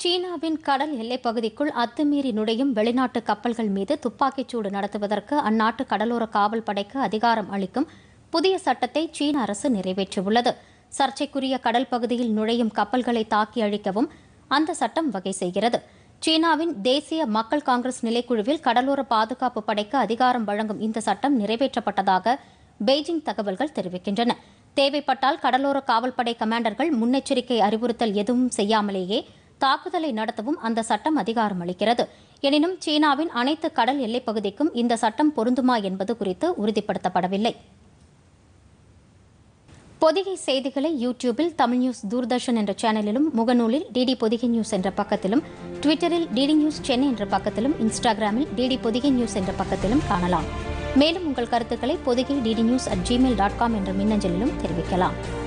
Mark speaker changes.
Speaker 1: சீனாவின் கடல் எல்லைப் பகுதிக்குள் அத்துமீறி நுழையும் வெளிநாட்டு கப்பல்கள் மீது துப்பாக்கிச்சூடு நடத்துவதற்கு அந்நாட்டு கடலோர காவல் படைக்கு அதிகாரம் அளிக்கும் புதிய சட்டத்தை சீன அரசு நிறைவேற்றியுள்ளது சர்ச்சைக்குரிய கடல் பகுதியில் நுழையும் கப்பல்களை தாக்கி அழிக்கவும் அந்த சட்டம் வகை செய்கிறது சீனாவின் தேசிய மக்கள் காங்கிரஸ் நிலைக்குழுவில் கடலோர பாதுகாப்பு படைக்கு அதிகாரம் வழங்கும் இந்த சட்டம் நிறைவேற்றப்பட்டதாக பெய்ஜிங் தகவல்கள் தெரிவிக்கின்றன தேவைப்பட்டால் கடலோர காவல்படை கமாண்டர்கள் முன்னெச்சரிக்கை அறிவுறுத்தல் எதுவும் செய்யாமலேயே தாக்குதலை நடத்தவும் அந்த சட்டம் அதிகாரம் அளிக்கிறது எனினும் சீனாவின் அனைத்து கடல் எல்லைப் பகுதிக்கும் இந்த சட்டம் பொருந்துமா என்பது குறித்து உறுதிப்படுத்தப்படவில்லை பொதிகை செய்திகளை யூடியூபில் தமிழ் நியூஸ் தூர்தர்ஷன் என்ற சேனலிலும் முகநூலில் டிடி பொதிகை நியூஸ் என்ற பக்கத்திலும் ட்விட்டரில் டிடி நியூஸ் சென்னை என்ற பக்கத்திலும் இன்ஸ்டாகிராமில் டிடி பொதிகை நியூஸ் என்ற பக்கத்திலும் காணலாம் மேலும் உங்கள் கருத்துக்களை Pothigai DD news at Gmail dot com என்ற மின்னஞ்சலிலும் தெரிவிக்கலாம்